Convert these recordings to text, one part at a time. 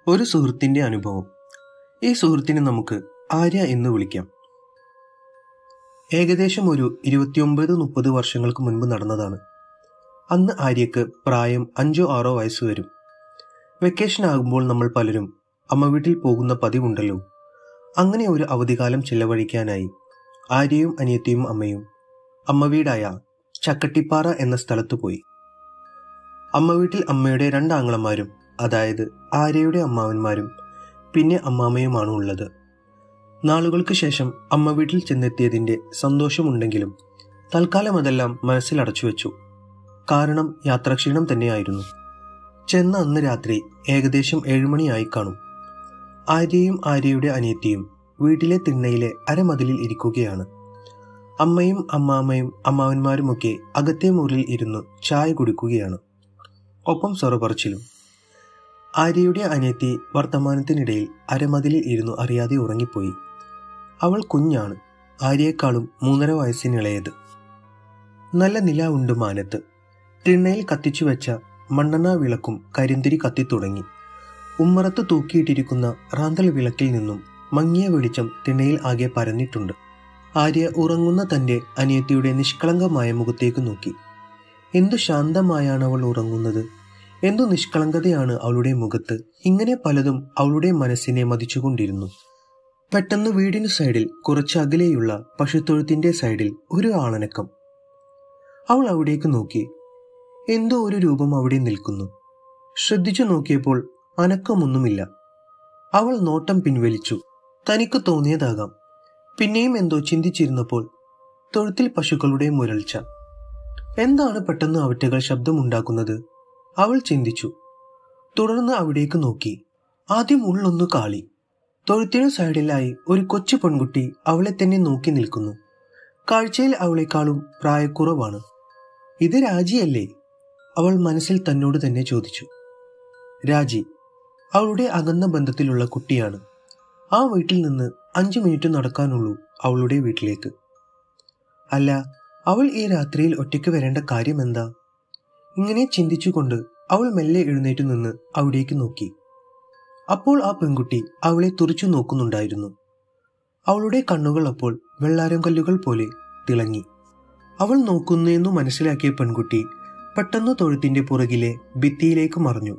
ഒരു സുഹൃത്തിന്റെ അനുഭവം ഈ സുഹൃത്തിനെ നമുക്ക് ആര്യ എന്ന് വിളിക്കാം ഏകദേശം ഒരു ഇരുപത്തിയൊമ്പത് മുപ്പത് വർഷങ്ങൾക്ക് മുൻപ് നടന്നതാണ് അന്ന് ആര്യക്ക് പ്രായം അഞ്ചോ ആറോ വയസ്സ് വരും വെക്കേഷൻ ആകുമ്പോൾ നമ്മൾ പലരും അമ്മ വീട്ടിൽ പോകുന്ന പതിവുണ്ടല്ലോ അങ്ങനെ ഒരു അവധിക്കാലം ചിലവഴിക്കാനായി ആര്യയും അനിയത്തിയും അമ്മയും അമ്മ വീടായ ചക്കട്ടിപ്പാറ എന്ന സ്ഥലത്ത് പോയി അമ്മ വീട്ടിൽ അമ്മയുടെ രണ്ടാങ്ങളമാരും അതായത് ആര്യയുടെ അമ്മാവന്മാരും പിന്നെ അമ്മാമ്മയുമാണ് ഉള്ളത് നാളുകൾക്ക് ശേഷം അമ്മ വീട്ടിൽ ചെന്നെത്തിയതിന്റെ സന്തോഷമുണ്ടെങ്കിലും തൽക്കാലം അതെല്ലാം മനസ്സിൽ അടച്ചു വെച്ചു കാരണം യാത്രാക്ഷീണം തന്നെയായിരുന്നു ചെന്ന അന്ന് രാത്രി ഏകദേശം ഏഴുമണിയായി കാണും ആര്യയും ആര്യയുടെ അനിയത്തിയും വീട്ടിലെ തിണ്ണയിലെ അരമതിലിൽ ഇരിക്കുകയാണ് അമ്മയും അമ്മാമ്മയും അമ്മാവന്മാരുമൊക്കെ അകത്തെ മുറിയിൽ ഇരുന്ന് ചായ കുടിക്കുകയാണ് ഒപ്പം സൊറപറച്ചിലും ആര്യയുടെ അനിയത്തി വർത്തമാനത്തിനിടയിൽ അരമതിലിൽ ഇരുന്നു അറിയാതെ ഉറങ്ങിപ്പോയി അവൾ കുഞ്ഞാണ് ആര്യയെക്കാളും മൂന്നര വയസ്സിനിളയത് നല്ല നില ഉണ്ട് മാനത്ത് തിണ്ണയിൽ കത്തിച്ചു വെച്ച മണ്ണെണ്ണ വിളക്കും കരിന്തിരി കത്തിത്തുടങ്ങി ഉമ്മറത്ത് തൂക്കിയിട്ടിരിക്കുന്ന റാന്തൽ വിളക്കിൽ നിന്നും മങ്ങിയ വെളിച്ചം തിണ്ണയിൽ ആകെ പരന്നിട്ടുണ്ട് ആര്യ ഉറങ്ങുന്ന തന്റെ അനിയത്തിയുടെ നിഷ്കളങ്കമായ മുഖത്തേക്ക് നോക്കി എന്തു ശാന്തമായാണ് അവൾ ഉറങ്ങുന്നത് എന്തു നിഷ്കളങ്കതയാണ് അവളുടെ മുഖത്ത് ഇങ്ങനെ പലതും അവളുടെ മനസ്സിനെ മതിച്ചുകൊണ്ടിരുന്നു പെട്ടെന്ന് വീടിന് സൈഡിൽ കുറച്ച് അകലെയുള്ള പശുത്തൊഴുത്തിന്റെ സൈഡിൽ ഒരു ആളനക്കം അവൾ അവിടേക്ക് നോക്കി എന്തോ ഒരു രൂപം അവിടെ നിൽക്കുന്നു ശ്രദ്ധിച്ചു നോക്കിയപ്പോൾ അനക്കമൊന്നുമില്ല അവൾ നോട്ടം പിൻവലിച്ചു തനിക്ക് തോന്നിയതാകാം പിന്നെയും എന്തോ ചിന്തിച്ചിരുന്നപ്പോൾ തൊഴുത്തിൽ പശുക്കളുടെ മുരൾച്ച എന്താണ് പെട്ടെന്ന് അവറ്റകൾ ശബ്ദമുണ്ടാക്കുന്നത് അവൾ ചിന്തിച്ചു തുടർന്ന് അവിടേക്ക് നോക്കി ആദ്യം ഉള്ളൊന്നു കാളി തൊഴുത്തിനു സൈഡിലായി ഒരു കൊച്ചു പെൺകുട്ടി അവളെ തന്നെ നോക്കി നിൽക്കുന്നു കാഴ്ചയിൽ അവളെക്കാളും പ്രായക്കുറവാണ് ഇത് രാജിയല്ലേ അവൾ മനസ്സിൽ തന്നോട് തന്നെ ചോദിച്ചു രാജി അവളുടെ അകന്ന ബന്ധത്തിലുള്ള കുട്ടിയാണ് ആ വീട്ടിൽ നിന്ന് അഞ്ചു മിനിറ്റ് നടക്കാനുള്ളൂ അവളുടെ വീട്ടിലേക്ക് അല്ല അവൾ ഈ രാത്രിയിൽ ഒറ്റയ്ക്ക് വരേണ്ട കാര്യം എന്താ ഇങ്ങനെ ചിന്തിച്ചുകൊണ്ട് അവൾ മെല്ലെ എഴുന്നേറ്റ് നിന്ന് അവിടേക്ക് നോക്കി അപ്പോൾ ആ പെൺകുട്ടി അവളെ തുറച്ചു നോക്കുന്നുണ്ടായിരുന്നു അവളുടെ കണ്ണുകൾ അപ്പോൾ വെള്ളാരം കല്ലുകൾ പോലെ തിളങ്ങി അവൾ നോക്കുന്നെന്നു മനസ്സിലാക്കിയ പെൺകുട്ടി പെട്ടെന്ന് തൊഴുത്തിന്റെ പുറകിലെ ഭിത്തിയിലേക്ക് മറഞ്ഞു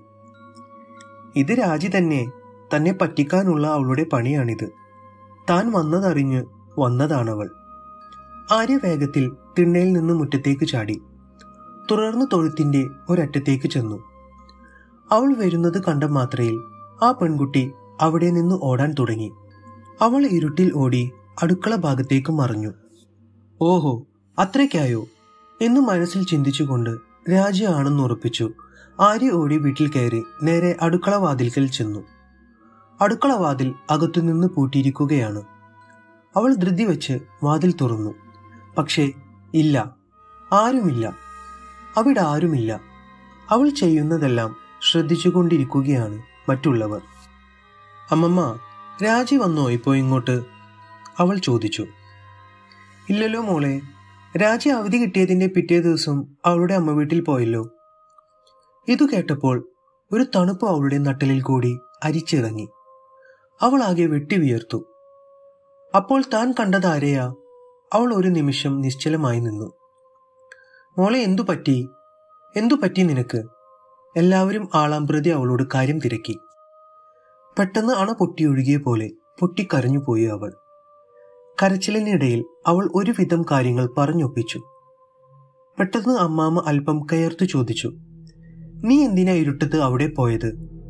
ഇത് രാജി തന്നെ തന്നെ പറ്റിക്കാനുള്ള അവളുടെ പണിയാണിത് താൻ വന്നതറിഞ്ഞ് വന്നതാണവൾ ആര്യ വേഗത്തിൽ തിണ്ണയിൽ നിന്ന് മുറ്റത്തേക്ക് ചാടി തുടർന്ന് തൊഴുത്തിന്റെ ഒരറ്റത്തേക്ക് ചെന്നു അവൾ വരുന്നത് കണ്ട മാത്രയിൽ ആ പെൺകുട്ടി അവിടെ നിന്ന് ഓടാൻ തുടങ്ങി അവൾ ഇരുട്ടിൽ ഓടി അടുക്കള ഭാഗത്തേക്ക് മറഞ്ഞു ഓഹോ അത്രയ്ക്കായോ എന്ന് മനസ്സിൽ ചിന്തിച്ചുകൊണ്ട് രാജയാണെന്ന് ഉറപ്പിച്ചു ആര്യ ഓടി വീട്ടിൽ കയറി നേരെ അടുക്കള വാതിൽക്കൽ ചെന്നു അടുക്കള വാതിൽ അകത്തുനിന്ന് പൂട്ടിയിരിക്കുകയാണ് അവൾ ധൃതി വെച്ച് വാതിൽ തുറന്നു പക്ഷേ ഇല്ല ആരുമില്ല അവിടെ ആരുമില്ല അവൾ ചെയ്യുന്നതെല്ലാം ശ്രദ്ധിച്ചുകൊണ്ടിരിക്കുകയാണ് മറ്റുള്ളവർ അമ്മമ്മ രാജി വന്നോ ഇപ്പോ ഇങ്ങോട്ട് അവൾ ചോദിച്ചു ഇല്ലല്ലോ മോളെ രാജി അവധി കിട്ടിയതിന്റെ പിറ്റേ ദിവസം അവളുടെ അമ്മ വീട്ടിൽ പോയല്ലോ ഇതു കേട്ടപ്പോൾ ഒരു തണുപ്പ് അവളുടെ നട്ടലിൽ കൂടി അരിച്ചിറങ്ങി അവൾ ആകെ വെട്ടി വിയർത്തു അപ്പോൾ താൻ കണ്ടതാരെയാ അവൾ ഒരു നിമിഷം നിശ്ചലമായി നിന്നു മോളെ എന്തു പറ്റി എന്തു പറ്റി നിനക്ക് എല്ലാവരും ആളാമ്പ്രതി അവളോട് കാര്യം തിരക്കി പെട്ടെന്ന് അണ പൊട്ടിയൊഴുകിയ പോലെ പൊട്ടിക്കരഞ്ഞുപോയി അവൾ കരച്ചിലിനിടയിൽ അവൾ ഒരുവിധം കാര്യങ്ങൾ പറഞ്ഞൊപ്പിച്ചു പെട്ടെന്ന് അമ്മാമ്മ അല്പം കയർത്തു ചോദിച്ചു നീ എന്തിനാ ഇരുട്ടത്ത് അവിടെ പോയത്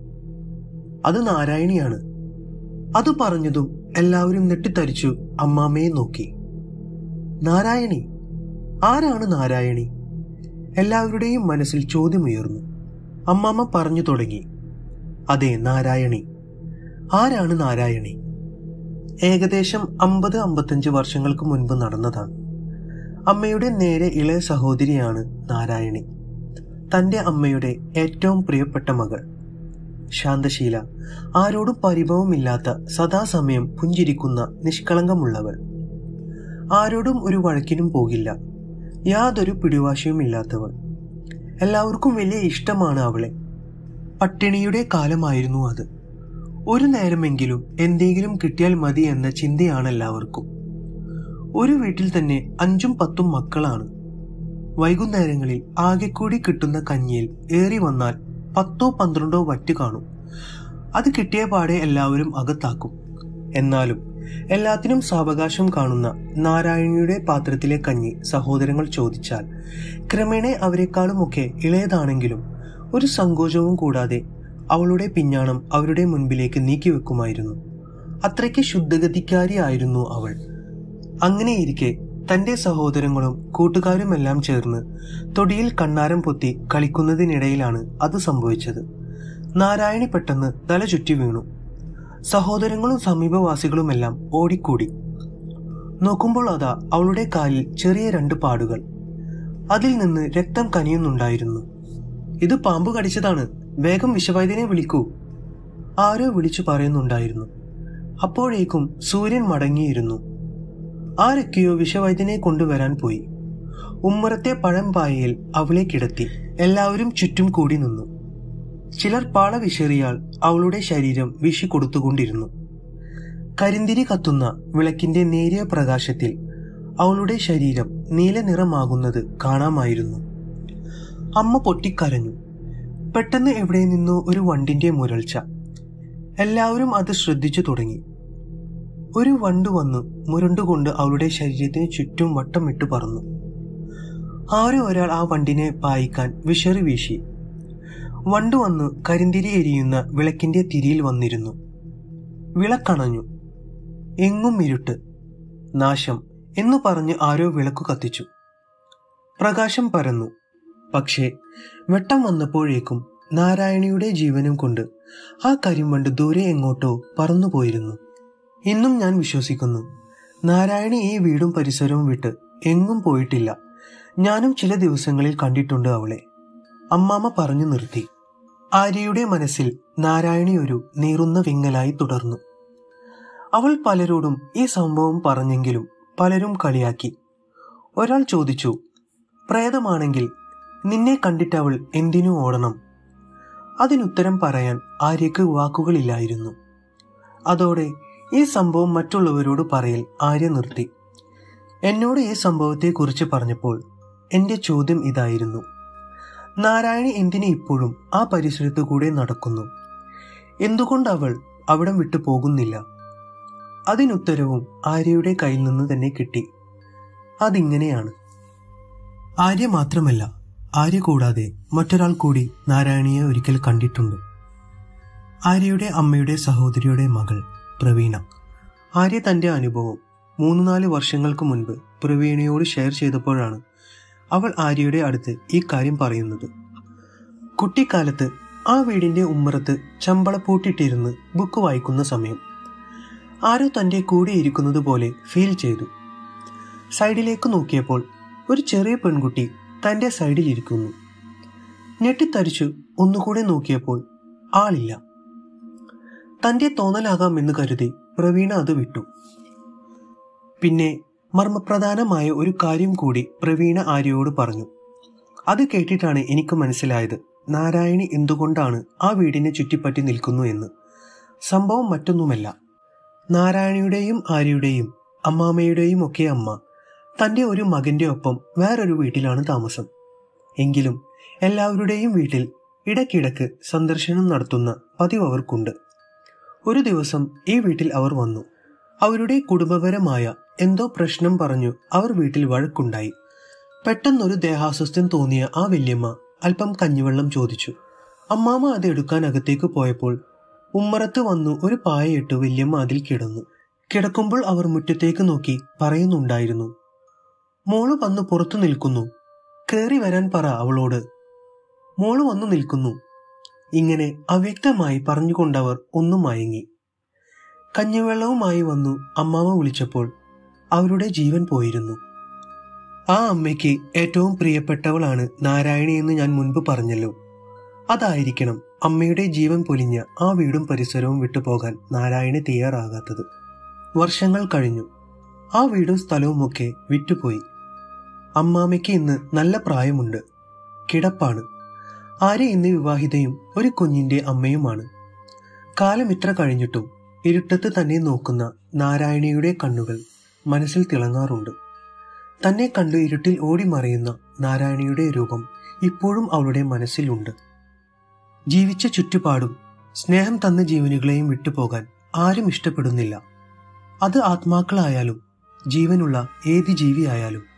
അത് നാരായണിയാണ് അത് പറഞ്ഞതും എല്ലാവരും നെട്ടിത്തരിച്ചു അമ്മാമ്മയെ നോക്കി നാരായണി ആരാണ് നാരായണി എല്ലാവരുടെയും മനസ്സിൽ ചോദ്യമുയർന്നു അമ്മാമ്മ പറഞ്ഞു തുടങ്ങി അതെ നാരായണി ആരാണ് നാരായണി ഏകദേശം അമ്പത് അമ്പത്തഞ്ച് വർഷങ്ങൾക്ക് മുൻപ് നടന്നതാണ് അമ്മയുടെ നേരെ ഇളയ സഹോദരിയാണ് നാരായണി തന്റെ അമ്മയുടെ ഏറ്റവും പ്രിയപ്പെട്ട മകൾ ശാന്തശീല ആരോടും പരിഭവമില്ലാത്ത സദാസമയം പുഞ്ചിരിക്കുന്ന നിഷ്കളങ്കമുള്ളവൾ ആരോടും ഒരു വഴക്കിനും പോകില്ല യാതൊരു പിടിവാശിയുമില്ലാത്തവൾ എല്ലാവർക്കും വലിയ ഇഷ്ടമാണ് അവളെ പട്ടിണിയുടെ കാലമായിരുന്നു അത് ഒരു നേരമെങ്കിലും എന്തെങ്കിലും കിട്ടിയാൽ മതി എന്ന ചിന്തയാണ് എല്ലാവർക്കും ഒരു വീട്ടിൽ തന്നെ അഞ്ചും പത്തും മക്കളാണ് വൈകുന്നേരങ്ങളിൽ ആകെക്കൂടി കിട്ടുന്ന കഞ്ഞിയിൽ ഏറി വന്നാൽ പത്തോ പന്ത്രണ്ടോ വറ്റ് കാണും അത് കിട്ടിയ പാടെ എല്ലാവരും അകത്താക്കും എന്നാലും എല്ലാത്തിനും സാവകാശം കാണുന്ന നാരായണിയുടെ പാത്രത്തിലെ കഞ്ഞി സഹോദരങ്ങൾ ചോദിച്ചാൽ ക്രമേണ അവരെക്കാളുമൊക്കെ ഇളയതാണെങ്കിലും ഒരു സങ്കോചവും കൂടാതെ അവളുടെ പിഞ്ഞാണം അവരുടെ മുൻപിലേക്ക് നീക്കിവെക്കുമായിരുന്നു അത്രയ്ക്ക് ശുദ്ധഗതിക്കാരിയായിരുന്നു അവൾ അങ്ങനെയിരിക്കെ തന്റെ സഹോദരങ്ങളും കൂട്ടുകാരുമെല്ലാം ചേർന്ന് തൊടിയിൽ കണ്ണാരം പൊത്തി കളിക്കുന്നതിനിടയിലാണ് അത് സംഭവിച്ചത് നാരായണി പെട്ടെന്ന് തല ചുറ്റി വീണു സഹോദരങ്ങളും സമീപവാസികളുമെല്ലാം ഓടിക്കൂടി നോക്കുമ്പോൾ അതാ അവളുടെ കാലിൽ ചെറിയ രണ്ട് പാടുകൾ അതിൽ നിന്ന് രക്തം കനിയുന്നുണ്ടായിരുന്നു ഇത് പാമ്പ് കടിച്ചതാണ് വേഗം വിഷവൈദ്യനെ വിളിക്കൂ ആരോ വിളിച്ചു പറയുന്നുണ്ടായിരുന്നു അപ്പോഴേക്കും സൂര്യൻ മടങ്ങിയിരുന്നു ആരൊക്കെയോ വിഷവൈദ്യനെ കൊണ്ടുവരാൻ പോയി ഉമ്മറത്തെ പഴംപായയിൽ അവളെ കിടത്തി എല്ലാവരും ചുറ്റും കൂടി നിന്നു ചിലർ പാള വിശറിയാൽ അവളുടെ ശരീരം വിഷി കൊടുത്തുകൊണ്ടിരുന്നു കരിന്തിരി കത്തുന്ന വിളക്കിന്റെ നേരിയ പ്രകാശത്തിൽ അവളുടെ ശരീരം നീല നിറമാകുന്നത് കാണാമായിരുന്നു അമ്മ പൊട്ടിക്കരഞ്ഞു പെട്ടെന്ന് എവിടെ നിന്നോ ഒരു വണ്ടിന്റെ മുരൾച്ച എല്ലാവരും അത് ശ്രദ്ധിച്ചു തുടങ്ങി ഒരു വണ്ട് വന്ന് മുരണ്ടുകൊണ്ട് അവളുടെ ശരീരത്തിന് ചുറ്റും വട്ടമിട്ട് പറന്നു ആരോ ഒരാൾ ആ വണ്ടിനെ പായിക്കാൻ വിഷറി വീശി വണ്ട് വന്ന് കരിന്തിരി എരിയുന്ന വിളക്കിന്റെ തിരിയിൽ വന്നിരുന്നു വിളക്കണഞ്ഞു എങ്ങും ഇരുട്ട് നാശം എന്നു പറഞ്ഞ് ആരോ വിളക്കു കത്തിച്ചു പ്രകാശം പരന്നു പക്ഷേ വെട്ടം വന്നപ്പോഴേക്കും നാരായണിയുടെ ജീവനും കൊണ്ട് ആ കരിമ്പണ്ട് ദൂരെ എങ്ങോട്ടോ പറന്നുപോയിരുന്നു ഇന്നും ഞാൻ വിശ്വസിക്കുന്നു നാരായണി ഈ വീടും പരിസരവും വിട്ട് എങ്ങും പോയിട്ടില്ല ഞാനും ചില ദിവസങ്ങളിൽ കണ്ടിട്ടുണ്ട് അവളെ അമ്മാമ്മ പറഞ്ഞു നിർത്തി ആര്യയുടെ മനസ്സിൽ നാരായണി ഒരു നീറുന്ന വിങ്ങലായി തുടർന്നു അവൾ പലരോടും ഈ സംഭവം പറഞ്ഞെങ്കിലും പലരും കളിയാക്കി ഒരാൾ ചോദിച്ചു പ്രേതമാണെങ്കിൽ നിന്നെ കണ്ടിട്ടവൾ എന്തിനു ഓടണം അതിനുത്തരം പറയാൻ ആര്യക്ക് വാക്കുകളില്ലായിരുന്നു അതോടെ ഈ സംഭവം മറ്റുള്ളവരോട് പറയൽ ആര്യ നിർത്തി എന്നോട് ഈ സംഭവത്തെക്കുറിച്ച് പറഞ്ഞപ്പോൾ എന്റെ ചോദ്യം ഇതായിരുന്നു നാരായണി എന്തിന് ഇപ്പോഴും ആ പരിസരത്തു കൂടെ നടക്കുന്നു എന്തുകൊണ്ട് അവൾ അവിടം വിട്ടു പോകുന്നില്ല അതിനുത്തരവും ആര്യയുടെ കയ്യിൽ നിന്ന് തന്നെ കിട്ടി അതിങ്ങനെയാണ് ആര്യ മാത്രമല്ല ആര്യ കൂടാതെ മറ്റൊരാൾ കൂടി നാരായണിയെ ഒരിക്കൽ കണ്ടിട്ടുണ്ട് ആര്യയുടെ അമ്മയുടെ സഹോദരിയുടെ മകൾ പ്രവീണ ആര്യ തന്റെ അനുഭവം മൂന്ന് നാല് വർഷങ്ങൾക്ക് മുൻപ് പ്രവീണയോട് ഷെയർ ചെയ്തപ്പോഴാണ് അവൾ ആര്യയുടെ അടുത്ത് ഈ കാര്യം പറയുന്നത് കുട്ടിക്കാലത്ത് ആ വീടിന്റെ ഉമ്മറത്ത് ചമ്പളപ്പൂട്ടിട്ടിരുന്ന് ബുക്ക് വായിക്കുന്ന സമയം ആരോ തന്റെ കൂടെ ഇരിക്കുന്നത് പോലെ ഫീൽ ചെയ്തു സൈഡിലേക്ക് നോക്കിയപ്പോൾ ഒരു ചെറിയ പെൺകുട്ടി തന്റെ സൈഡിൽ ഇരിക്കുന്നു ഞെട്ടിത്തരിച്ചു ഒന്നുകൂടെ നോക്കിയപ്പോൾ ആളില്ല തന്റെ തോന്നലാകാമെന്ന് കരുതി പ്രവീണ അത് വിട്ടു പിന്നെ മർമ്മപ്രധാനമായ ഒരു കാര്യം കൂടി പ്രവീണ ആര്യയോട് പറഞ്ഞു അത് കേട്ടിട്ടാണ് എനിക്ക് മനസ്സിലായത് നാരായണി എന്തുകൊണ്ടാണ് ആ വീടിനെ ചുറ്റിപ്പറ്റി നിൽക്കുന്നു എന്ന് സംഭവം മറ്റൊന്നുമല്ല നാരായണിയുടെയും ആര്യയുടെയും അമ്മാമ്മയുടെയും ഒക്കെ അമ്മ തന്റെ ഒരു മകന്റെ ഒപ്പം വേറൊരു വീട്ടിലാണ് താമസം എങ്കിലും എല്ലാവരുടെയും വീട്ടിൽ ഇടയ്ക്കിടക്ക് സന്ദർശനം നടത്തുന്ന പതിവ് അവർക്കുണ്ട് ഒരു ദിവസം ഈ വീട്ടിൽ അവർ വന്നു അവരുടെ കുടുംബപരമായ എന്തോ പ്രശ്നം പറഞ്ഞു അവർ വീട്ടിൽ വഴക്കുണ്ടായി പെട്ടെന്നൊരു ദേഹാസ്വസ്ഥ്യം തോന്നിയ ആ വല്യമ്മ അല്പം കഞ്ഞിവെള്ളം ചോദിച്ചു അമ്മാമ അത് എടുക്കാൻ അകത്തേക്ക് പോയപ്പോൾ ഉമ്മറത്ത് വന്നു ഒരു പായയിട്ട് വല്യമ്മ അതിൽ കിടന്നു കിടക്കുമ്പോൾ അവർ മുറ്റത്തേക്ക് നോക്കി പറയുന്നുണ്ടായിരുന്നു മോള് വന്ന് പുറത്തു നിൽക്കുന്നു കേറി വരാൻ പറ അവളോട് മോള് വന്നു നിൽക്കുന്നു ഇങ്ങനെ അവ്യക്തമായി പറഞ്ഞുകൊണ്ടവർ ഒന്നും മയങ്ങി കഞ്ഞിവെള്ളവുമായി വന്നു അമ്മാമ വിളിച്ചപ്പോൾ അവരുടെ ജീവൻ പോയിരുന്നു ആ അമ്മയ്ക്ക് ഏറ്റവും പ്രിയപ്പെട്ടവളാണ് നാരായണി എന്ന് ഞാൻ മുൻപ് പറഞ്ഞല്ലോ അതായിരിക്കണം അമ്മയുടെ ജീവൻ പൊലിഞ്ഞ ആ വീടും പരിസരവും വിട്ടുപോകാൻ നാരായണി തയ്യാറാകാത്തത് വർഷങ്ങൾ കഴിഞ്ഞു ആ വീടും സ്ഥലവുമൊക്കെ വിറ്റുപോയി അമ്മാമയ്ക്ക് ഇന്ന് നല്ല പ്രായമുണ്ട് കിടപ്പാണ് ആര്യ ഇന്ന് വിവാഹിതയും ഒരു കുഞ്ഞിന്റെ അമ്മയുമാണ് കാലം ഇത്ര കഴിഞ്ഞിട്ടും ഇരുട്ടത്ത് തന്നെ നോക്കുന്ന നാരായണിയുടെ കണ്ണുകൾ മനസ്സിൽ തിളങ്ങാറുണ്ട് തന്നെ കണ്ട് ഇരുട്ടിൽ ഓടി മറയുന്ന നാരായണിയുടെ രൂപം ഇപ്പോഴും അവളുടെ മനസ്സിലുണ്ട് ജീവിച്ച ചുറ്റുപാടും സ്നേഹം തന്ന ജീവനുകളെയും വിട്ടുപോകാൻ ആരും ഇഷ്ടപ്പെടുന്നില്ല അത് ആത്മാക്കളായാലും ജീവനുള്ള ഏത് ജീവിയായാലും